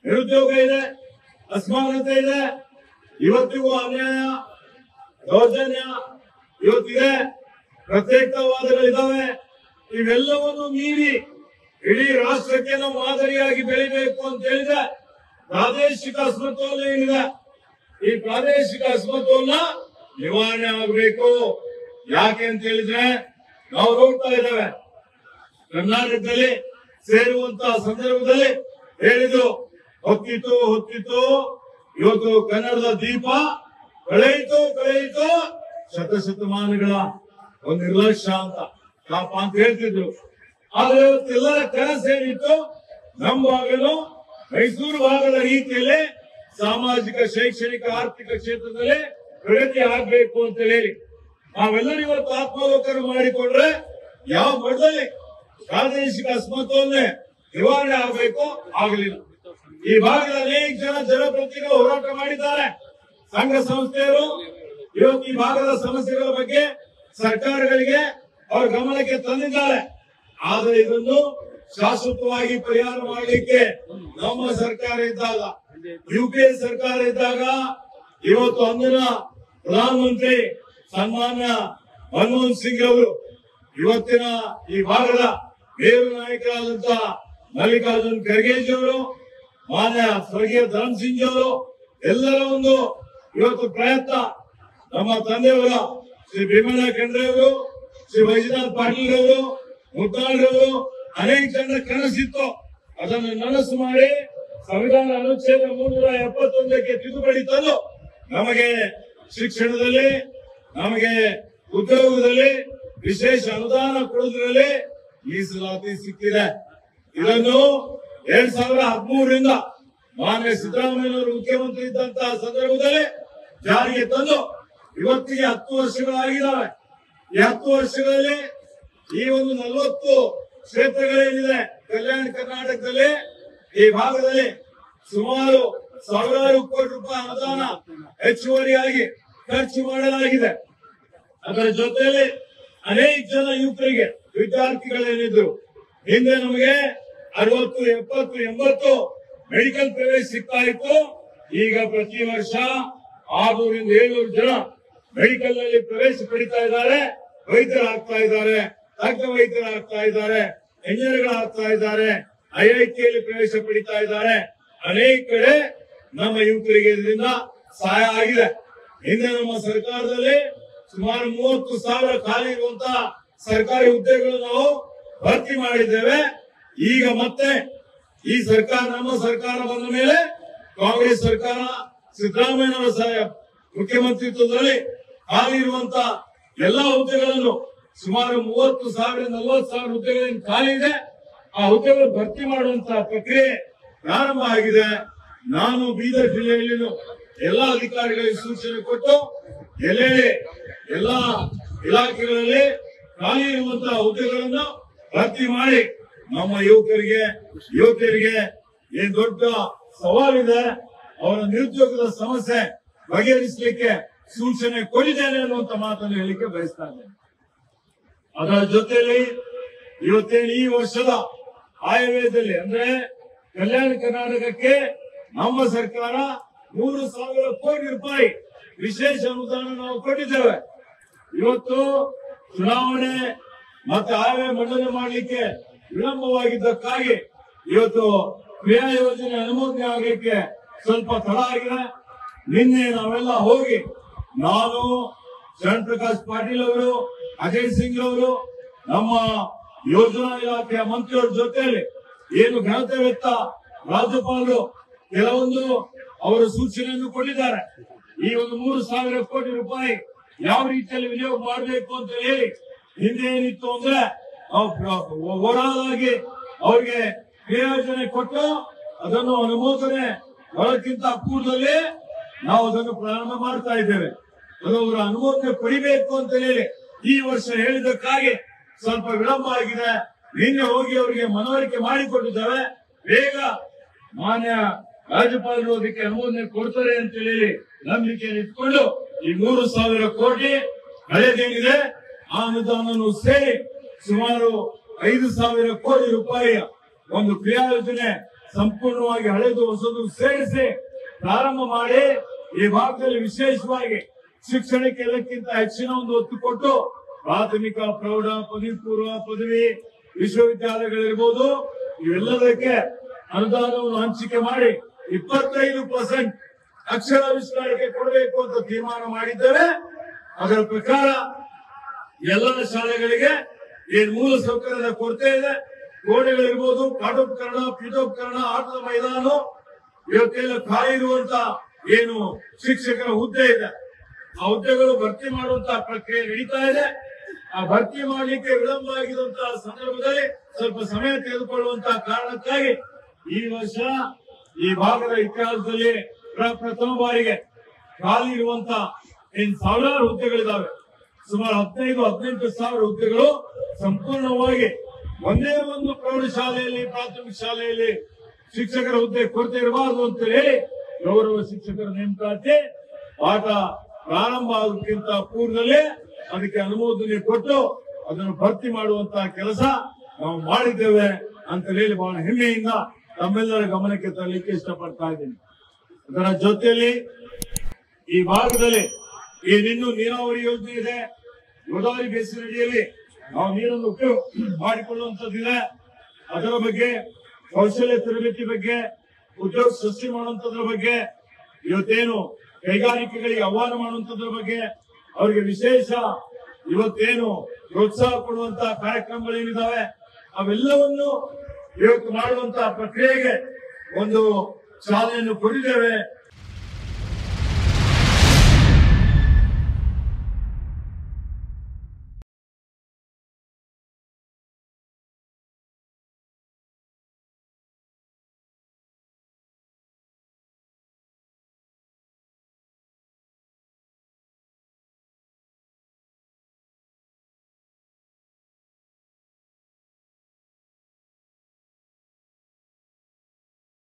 ನಿರುದ್ಯೋಗ ಇದೆ ಅಸಮಾನತೆ ಇದೆ ಇವತ್ತಿಗೂ ಅನ್ಯಾಯ ದೌರ್ಜನ್ಯ ಇವತ್ತಿದೆ ಪ್ರತ್ಯೇಕವಾದಗಳಿದ್ದಾವೆ ಇವೆಲ್ಲವನ್ನು ಮೀರಿ ಇಡೀ ರಾಷ್ಟ್ರಕ್ಕೆ ನಾವು ಮಾದರಿಯಾಗಿ ಬೆಳಿಬೇಕು ಅಂತ ಹೇಳಿದ್ರೆ ಪ್ರಾದೇಶಿಕ ಅಸಮತೋಲನ ಏನಿದೆ ಈ ಪ್ರಾದೇಶಿಕ ಅಸಮತೋಲನ ನಿವಾರಣೆ ಆಗಬೇಕು ಯಾಕೆ ಅಂತ ಹೇಳಿದ್ರೆ ನಾವು ನೋಡ್ತಾ ಇದ್ದೇವೆ ಕರ್ನಾಟಕದಲ್ಲಿ ಸೇರುವಂತಹ ಸಂದರ್ಭದಲ್ಲಿ ಹೇಳಿದ್ರು ಹೊತ್ತಿತ್ತು ಹೊತ್ತಿತ್ತು ಇವತ್ತು ಕನ್ನಡದ ದೀಪ ಕಳೆಯಿತು ಕಳೆಯಿತು ಶತಶತಮಾನಗಳ ಒಂದು ನಿರ್ಲಕ್ಷ್ಯ ಅಂತ ಪಾಪ ಅಂತ ಹೇಳ್ತಿದ್ರು ಆದ್ರೆ ಇವತ್ತೆಲ್ಲರ ಕನಸು ಏನಿತ್ತು ನಮ್ಮ ಭಾಗನು ಮೈಸೂರು ಭಾಗದ ರೀತಿಯಲ್ಲಿ ಸಾಮಾಜಿಕ ಶೈಕ್ಷಣಿಕ ಆರ್ಥಿಕ ಕ್ಷೇತ್ರದಲ್ಲಿ ಪ್ರಗತಿ ಆಗ್ಬೇಕು ಅಂತ ಹೇಳಿ ನಾವೆಲ್ಲರೂ ಇವತ್ತು ಆತ್ಮಾವಲೋಕನ ಮಾಡಿಕೊಂಡ್ರೆ ಯಾವ ಮಟ್ಟದಲ್ಲಿ ಪ್ರಾದೇಶಿಕ ಅಸಮತೋಲನೆ ನಿವಾರಣೆ ಆಗಬೇಕು ಆಗಲಿಲ್ಲ ಈ ಭಾಗದ ಅನೇಕ ಜನ ಜನಪ್ರತಿನಿಧಿಗಳು ಹೋರಾಟ ಮಾಡಿದ್ದಾರೆ ಸಂಘ ಸಂಸ್ಥೆಯರು ಇವತ್ತು ಈ ಭಾಗದ ಸಮಸ್ಯೆಗಳ ಬಗ್ಗೆ ಸರ್ಕಾರಗಳಿಗೆ ಅವರ ಗಮನಕ್ಕೆ ತಂದಿದ್ದಾರೆ ಆದರೆ ಇದನ್ನು ಶಾಶ್ವತವಾಗಿ ಪರಿಹಾರ ಮಾಡಲಿಕ್ಕೆ ನಮ್ಮ ಸರ್ಕಾರ ಇದ್ದಾಗ ಯು ಪಿ ಎ ಸರ್ಕಾರ ಇದ್ದಾಗ ಇವತ್ತು ಅಂದಿನ ಪ್ರಧಾನಮಂತ್ರಿ ಸನ್ಮಾನ್ಯ ಮನಮೋಹನ್ ಸಿಂಗ್ ಅವರು ಇವತ್ತಿನ ಈ ಭಾಗದ ಮೇರು ನಾಯಕರಾದಂತಹ ಮಲ್ಲಿಕಾರ್ಜುನ್ ಖರ್ಗೆಜಿ ಅವರು ಮಾನ್ಯ ಸ್ವರ್ಗೀಯ ಧರ್ಮ್ ಸಿಂಗ್ ಅವರು ಎಲ್ಲರ ಒಂದು ಇವತ್ತು ಪ್ರಯತ್ನ ನಮ್ಮ ತಂದೆಯವರ ಶ್ರೀ ಭೀಮಣ್ಣ ಖಂಡ್ರೆ ಅವರು ಶ್ರೀ ವೈಜನಾಥ್ ಪಾಟೀಲ್ ಅವರು ಮುದ್ದಾಳ್ರವರು ಅನೇಕ ಜನರ ಕನಸಿತ್ತು ಅದನ್ನು ನನಸು ಮಾಡಿ ಸಂವಿಧಾನ ಅನುಚ್ಛೇದ ಮುನ್ನೂರ ಎಪ್ಪತ್ತೊಂದಕ್ಕೆ ತಿದ್ದುಪಡಿ ತಂದು ನಮಗೆ ಶಿಕ್ಷಣದಲ್ಲಿ ನಮಗೆ ಉದ್ಯೋಗದಲ್ಲಿ ವಿಶೇಷ ಅನುದಾನ ಕೊಡುವುದರಲ್ಲಿ ಮೀಸಲಾತಿ ಸಿಕ್ಕಿದೆ ಇದನ್ನು ಎರಡ್ ಸಾವಿರ ಹದಿಮೂರರಿಂದ ಮಾನ್ಯ ಸಿದ್ದರಾಮಯ್ಯನವರು ಮುಖ್ಯಮಂತ್ರಿ ಇದ್ದಂತಹ ಸಂದರ್ಭದಲ್ಲಿ ಜಾರಿಗೆ ತಂದು ಇವತ್ತಿಗೆ ಹತ್ತು ವರ್ಷಗಳಾಗಿದ್ದಾವೆ ಈ ಹತ್ತು ವರ್ಷಗಳಲ್ಲಿ ಈ ಒಂದು ನಲವತ್ತು ಕ್ಷೇತ್ರಗಳೇನಿದೆ ಕಲ್ಯಾಣ ಕರ್ನಾಟಕದಲ್ಲಿ ಈ ಭಾಗದಲ್ಲಿ ಸುಮಾರು ಸಾವಿರಾರು ಕೋಟಿ ರೂಪಾಯಿ ಅನುದಾನ ಹೆಚ್ಚುವರಿಯಾಗಿ ಖರ್ಚು ಮಾಡಲಾಗಿದೆ ಅದರ ಜೊತೆಯಲ್ಲಿ ಅನೇಕ ಜನ ಯುವಕರಿಗೆ ವಿದ್ಯಾರ್ಥಿಗಳೇನಿದ್ರು ಹಿಂದೆ ನಮಗೆ ಅರವತ್ತು ಎಪ್ಪತ್ತು ಎಂಬತ್ತು ಮೆಡಿಕಲ್ ಪ್ರವೇಶ ಸಿಗ್ತಾ ಇತ್ತು ಈಗ ಪ್ರತಿ ವರ್ಷ ಆರ್ನೂರಿಂದ ಏಳ್ನೂರು ಜನ ಮೆಡಿಕಲ್ ನಲ್ಲಿ ಪ್ರವೇಶ ಪಡಿತಾ ಇದ್ದಾರೆ ವೈದ್ಯರಾಗ್ತಾ ಇದ್ದಾರೆ ತಜ್ಞ ವೈದ್ಯರಾಗ್ತಾ ಇದ್ದಾರೆ ಎಂಜಿನಿಯರ್ಗಳಾಗ್ತಾ ಇದ್ದಾರೆ ಐಐಟಿಯಲ್ಲಿ ಪ್ರವೇಶ ಪಡಿತಾ ಇದ್ದಾರೆ ಅನೇಕ ಕಡೆ ನಮ್ಮ ಯುವಕರಿಗೆ ಇದರಿಂದ ಸಹಾಯ ಆಗಿದೆ ಹಿಂದೆ ನಮ್ಮ ಸರ್ಕಾರದಲ್ಲಿ ಸುಮಾರು ಮೂವತ್ತು ಸಾವಿರ ಖಾಲಿ ಇರುವಂತಹ ಸರ್ಕಾರಿ ಹುದ್ದೆಗಳು ನಾವು ಭರ್ತಿ ಮಾಡಿದ್ದೇವೆ ಈಗ ಮತ್ತೆ ಈ ಸರ್ಕಾರ ನಮ್ಮ ಸರ್ಕಾರ ಬಂದ ಮೇಲೆ ಕಾಂಗ್ರೆಸ್ ಸರ್ಕಾರ ಸಿದ್ದರಾಮಯ್ಯನವರ ಸಹಾಯ ಮುಖ್ಯಮಂತ್ರಿತ್ವದಲ್ಲಿ ಖಾಲಿ ಇರುವಂತ ಎಲ್ಲಾ ಹುದ್ದೆಗಳನ್ನು ಸುಮಾರು ಮೂವತ್ತು ಸಾವಿರ ನಲವತ್ತು ಸಾವಿರ ಹುದ್ದೆಗಳಿಂದ ಖಾಲಿ ಇದೆ ಆ ಹುದ್ದೆಗಳು ಭರ್ತಿ ಮಾಡುವಂತಹ ಪ್ರಕ್ರಿಯೆ ಪ್ರಾರಂಭ ಆಗಿದೆ ನಾನು ಬೀದರ್ ಜಿಲ್ಲೆಯಲ್ಲಿ ಎಲ್ಲಾ ಅಧಿಕಾರಿಗಳಿಗೆ ಸೂಚನೆ ಕೊಟ್ಟು ಎಲ್ಲೆಡೆ ಎಲ್ಲಾ ಇಲಾಖೆಗಳಲ್ಲಿ ಖಾಲಿ ಇರುವಂತಹ ಹುದ್ದೆಗಳನ್ನು ಭರ್ತಿ ಮಾಡಿ ನಮ್ಮ ಯುವಕರಿಗೆ ಯುವತಿಯರಿಗೆ ಏನ್ ದೊಡ್ಡ ಸವಾಲಿದೆ ಅವರ ನಿರುದ್ಯೋಗದ ಸಮಸ್ಯೆ ಬಗೆಹರಿಸಲಿಕ್ಕೆ ಸೂಚನೆ ಕೊಟ್ಟಿದ್ದೇನೆ ಅನ್ನುವಂತ ಮಾತನ್ನು ಹೇಳಿಕೆ ಬಯಸ್ತಾ ಇದ್ದೇನೆ ಅದರ ಜೊತೆಯಲ್ಲಿ ಇವತ್ತೇನು ಈ ವರ್ಷದ ಆಯವ್ಯಯದಲ್ಲಿ ಅಂದ್ರೆ ಕಲ್ಯಾಣ ಕರ್ನಾಟಕಕ್ಕೆ ನಮ್ಮ ಸರ್ಕಾರ ಮೂರು ಸಾವಿರ ಕೋಟಿ ರೂಪಾಯಿ ವಿಶೇಷ ಅನುದಾನ ನಾವು ಕೊಟ್ಟಿದ್ದೇವೆ ಇವತ್ತು ಚುನಾವಣೆ ಮತ್ತೆ ಆಯವ್ಯಯ ಮಂಡನೆ ಮಾಡಲಿಕ್ಕೆ ವಿಳಂಬವಾಗಿದ್ದಕ್ಕಾಗಿ ಇವತ್ತು ಕ್ರಿಯಾ ಯೋಜನೆ ಅನುಮೋದನೆ ಆಗಲಿಕ್ಕೆ ಸ್ವಲ್ಪ ತಡ ಆಗಿದೆ ನಿನ್ನೆ ನಾವೆಲ್ಲ ಹೋಗಿ ನಾನು ಶರಣ್ ಪ್ರಕಾಶ್ ಪಾಟೀಲ್ ಅವರು ಅಜಯ್ ಸಿಂಗ್ ಅವರು ನಮ್ಮ ಯೋಜನಾ ಇಲಾಖೆಯ ಮಂತ್ರಿಯವರ ಜೊತೆಯಲ್ಲಿ ಏನು ಘನತೆ ವ್ಯಕ್ತ ರಾಜ್ಯಪಾಲರು ಕೆಲವೊಂದು ಅವರ ಸೂಚನೆಯನ್ನು ಕೊಟ್ಟಿದ್ದಾರೆ ಈ ಒಂದು ಮೂರು ಸಾವಿರ ಕೋಟಿ ರೂಪಾಯಿ ಯಾವ ರೀತಿಯಲ್ಲಿ ವಿನಿಯೋಗ ಮಾಡಬೇಕು ಅಂತ ಹೇಳಿ ಹಿಂದೆ ಏನಿತ್ತು ಅಂದ್ರೆ ಓವರಾಲ್ ಆಗಿ ಅವ್ರಿಗೆ ಕ್ರಿಯಾಯೋಜನೆ ಕೊಟ್ಟು ಅದನ್ನು ಅನುಮೋದನೆ ಬರೋಕ್ಕಿಂತ ಪೂರ್ವದಲ್ಲಿ ನಾವು ಅದನ್ನು ಪ್ರಾರಂಭ ಮಾಡ್ತಾ ಇದ್ದೇವೆ ಅದು ಅವರ ಅನುಮೋದನೆ ಪಡಿಬೇಕು ಅಂತ ಹೇಳಿ ಈ ವರ್ಷ ಹೇಳಿದ್ದಕ್ಕಾಗಿ ಸ್ವಲ್ಪ ವಿಳಂಬ ಆಗಿದೆ ನಿನ್ನೆ ಹೋಗಿ ಅವರಿಗೆ ಮನವರಿಕೆ ಮಾಡಿಕೊಟ್ಟಿದ್ದೇವೆ ಬೇಗ ಮಾನ್ಯ ರಾಜ್ಯಪಾಲರು ಅದಕ್ಕೆ ಅನುಮೋದನೆ ಕೊಡ್ತಾರೆ ಅಂತ ಹೇಳಿ ನಂಬಿಕೆ ಇಟ್ಕೊಂಡು ಈ ಮೂರು ಸಾವಿರ ಕೋಟಿ ಹಳೆದೇನಿದೆ ಆ ಅನುದಾನವನ್ನು ಸೇರಿ ಸುಮಾರು ಐದು ಸಾವಿರ ಕೋಟಿ ರೂಪಾಯಿಯ ಒಂದು ಕ್ರಿಯಾ ಯೋಜನೆ ಸಂಪೂರ್ಣವಾಗಿ ಹಳೆದು ಹೊಸದು ಸೇರಿಸಿ ಪ್ರಾರಂಭ ಮಾಡಿ ಈ ಭಾಗದಲ್ಲಿ ವಿಶೇಷವಾಗಿ ಶಿಕ್ಷಣಕ್ಕೆ ಎಲ್ಲಕ್ಕಿಂತ ಹೆಚ್ಚಿನ ಒಂದು ಒತ್ತು ಕೊಟ್ಟು ಪ್ರಾಥಮಿಕ ಪ್ರೌಢ ಪದವಿ ಪೂರ್ವ ಪದವಿ ವಿಶ್ವವಿದ್ಯಾಲಯಗಳಿರ್ಬೋದು ಇವೆಲ್ಲದಕ್ಕೆ ಅನುದಾನವನ್ನು ಹಂಚಿಕೆ ಮಾಡಿ ಇಪ್ಪತ್ತೈದು ಪರ್ಸೆಂಟ್ ಅಕ್ಷರಾವಿಷ್ಕಾರಕ್ಕೆ ಕೊಡಬೇಕು ಅಂತ ತೀರ್ಮಾನ ಮಾಡಿದ್ದೇವೆ ಅದರ ಪ್ರಕಾರ ಎಲ್ಲ ಶಾಲೆಗಳಿಗೆ ಏನ್ ಮೂಲ ಸೌಕರ್ಯದ ಕೊರತೆ ಇದೆ ಗೋಡೆಗಳಿರ್ಬೋದು ಪಾಠೋಪಕರಣ ಪೀಠೋಪಕರಣ ಆಟದ ಮೈದಾನ ಇವತ್ತೆಲ್ಲ ಖಾಲಿ ಇರುವಂತ ಏನು ಶಿಕ್ಷಕರ ಹುದ್ದೆ ಇದೆ ಆ ಹುದ್ದೆಗಳು ಭರ್ತಿ ಮಾಡುವಂತ ಪ್ರಕ್ರಿಯೆ ನಡೀತಾ ಇದೆ ಆ ಭರ್ತಿ ಮಾಡಲಿಕ್ಕೆ ವಿಳಂಬ ಆಗಿರುವಂತಹ ಸಂದರ್ಭದಲ್ಲಿ ಸ್ವಲ್ಪ ಸಮಯ ತೆಗೆದುಕೊಳ್ಳುವಂತಹ ಕಾರಣಕ್ಕಾಗಿ ಈ ವರ್ಷ ಈ ಭಾಗದ ಇತಿಹಾಸದಲ್ಲಿ ಪ್ರ- ಪ್ರಥಮ ಬಾರಿಗೆ ಖಾಲಿ ಇರುವಂತ ಏನ್ ಸಾವಿರಾರು ಹುದ್ದೆಗಳಿದಾವೆ ಸುಮಾರು ಹದಿನೈದು ಹದಿನೆಂಟು ಸಾವಿರ ಹುದ್ದೆಗಳು ಸಂಪೂರ್ಣವಾಗಿ ಒಂದೇ ಒಂದು ಪ್ರೌಢಶಾಲೆಯಲ್ಲಿ ಪ್ರಾಥಮಿಕ ಶಾಲೆಯಲ್ಲಿ ಶಿಕ್ಷಕರ ಹುದ್ದೆ ಕೊರತೆ ಇರಬಾರದು ಅಂತ ಹೇಳಿ ಗೌರವ ಶಿಕ್ಷಕರ ನೇಮಕಾತಿ ಪಾಠ ಪ್ರಾರಂಭ ಆಗೋಕ್ಕಿಂತ ಪೂರ್ವದಲ್ಲೇ ಅದಕ್ಕೆ ಅನುಮೋದನೆ ಕೊಟ್ಟು ಅದನ್ನು ಭರ್ತಿ ಮಾಡುವಂತಹ ಕೆಲಸ ನಾವು ಮಾಡಿದ್ದೇವೆ ಅಂತ ಹೇಳಿ ಬಹಳ ಹೆಮ್ಮೆಯಿಂದ ತಮ್ಮೆಲ್ಲರ ಗಮನಕ್ಕೆ ತರಲಿಕ್ಕೆ ಇಷ್ಟಪಡ್ತಾ ಇದ್ದೀನಿ ಅದರ ಜೊತೆಯಲ್ಲಿ ಈ ಭಾಗದಲ್ಲಿ ಏನಿನ್ನೂ ನೀರಾವರಿ ಯೋಜನೆ ಇದೆ ಗೋದಾವರಿ ಬೇಸಿಗೆಯಲ್ಲಿ ನಾವು ನೀರನ್ನು ಉಪಯೋಗ ಮಾಡಿಕೊಳ್ಳುವಂತದ್ದಿದೆ ಅದರ ಬಗ್ಗೆ ಕೌಶಲ್ಯ ತರಬೇತಿ ಬಗ್ಗೆ ಉದ್ಯೋಗ ಸೃಷ್ಟಿ ಮಾಡುವಂತದ್ರ ಬಗ್ಗೆ ಇವತ್ತೇನು ಕೈಗಾರಿಕೆಗಳಿಗೆ ಆಹ್ವಾನ ಮಾಡುವಂತದ್ರ ಬಗ್ಗೆ ಅವರಿಗೆ ವಿಶೇಷ ಇವತ್ತೇನು ಪ್ರೋತ್ಸಾಹ ಕೊಡುವಂತ ಕಾರ್ಯಕ್ರಮಗಳೇನಿದಾವೆ ಅವೆಲ್ಲವನ್ನು ಇವತ್ತು ಮಾಡುವಂತ ಪ್ರಕ್ರಿಯೆಗೆ ಒಂದು ಚಾಲನೆಯನ್ನು ಕೊಟ್ಟಿದ್ದೇವೆ